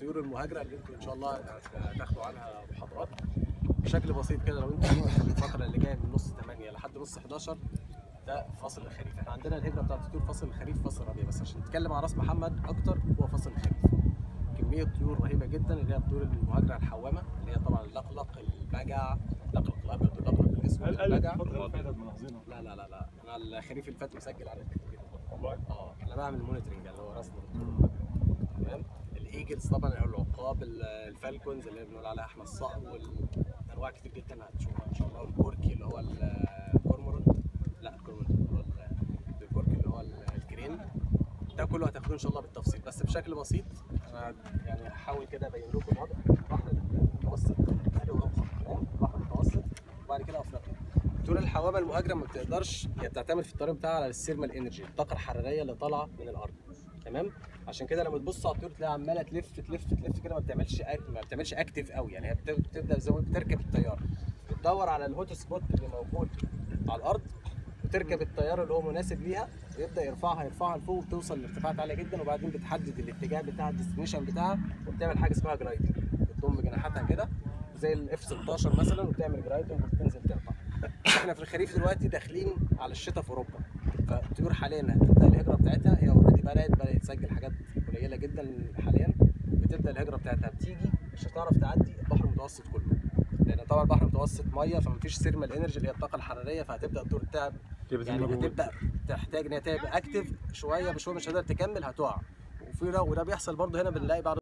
الطيور المهاجره اللي انتوا ان شاء الله هتاخدوا عنها محاضرات بشكل بسيط كده لو انتوا في الفتره اللي جايه من نص 8 لحد نص 11 ده فصل الخريف احنا عندنا الهجره بتاعت الطيور فصل الخريف فصل الربيع بس عشان نتكلم عن راس محمد اكتر هو فصل الخريف كميه طيور رهيبه جدا اللي هي الطيور المهاجره الحوامه اللي هي طبعا اللقلق البجع لقلق الابيض واللقلق الاسود هل قلت البجع الفترة اللي فاتت ملاحظينها؟ لا لا لا لا انا الخريف اللي فات مسجل عدد كتير جدا والله اه انا بعمل مونيتورنج اللي هو رصد تمام الايجلز طبعا العقاب ال- الفالكونز اللي بنقول عليها احمد الصقر والانواع كتير جدا هتشوفها ان شاء الله والكوركي اللي هو الكورمورنت لا الكورمورنت اللي هو ال- الكوركي اللي هو ال- الكرين ده كله هتاخدوه ان شاء الله بالتفصيل بس بشكل بسيط انا يعني هحاول كده ابين لكم الوضع البحر المتوسط ادي اوروبا تمام البحر المتوسط وبعد كده افريقيا طول الحوامه المهاجره ما بتقدرش هي بتعتمد في الطريق بتاعها على السيرمال انرجي الطاقه الحراريه اللي طالعه من الارض تمام عشان كده لما تبص على الطيور تلاقيها عماله تلف تلف تلف كده ما بتعملش أك- ما بتعملش اكتف قوي يعني هي بت- بتبدا زي ما بتركب التيار بتدور على الهوت سبوت اللي موجود على الارض وتركب التيار اللي هو مناسب ليها ويبدا يرفعها يرفعها لفوق وتوصل لارتفاعات عاليه جدا وبعدين بتحدد الاتجاه بتاع الديستنيشن بتاعها وبتعمل حاجه اسمها جرايدنج بتضم جناحاتها كده زي الاف 16 مثلا وبتعمل جرايدنج وبتنزل ترفع احنا في الخريف دلوقتي داخلين على الشتاء في اوروبا فالطيور حاليا هتبدا الهجره بتاعتها هي اوريدي بدات بدات تسجل حاجات قليله جدا حاليا بتبدا الهجره بتاعتها بتيجي مش هتعرف تعدي البحر المتوسط كله لان طبعا البحر المتوسط ميه فمفيش سيرمال انرجي اللي هي الطاقه الحراريه فهتبدا الطيور تعب يعني هتبدا تحتاج ان هي تبقى اكتف شويه بشويه مش هتقدر تكمل هتقع وفي وده بيحصل برضه هنا بنلاقي بعض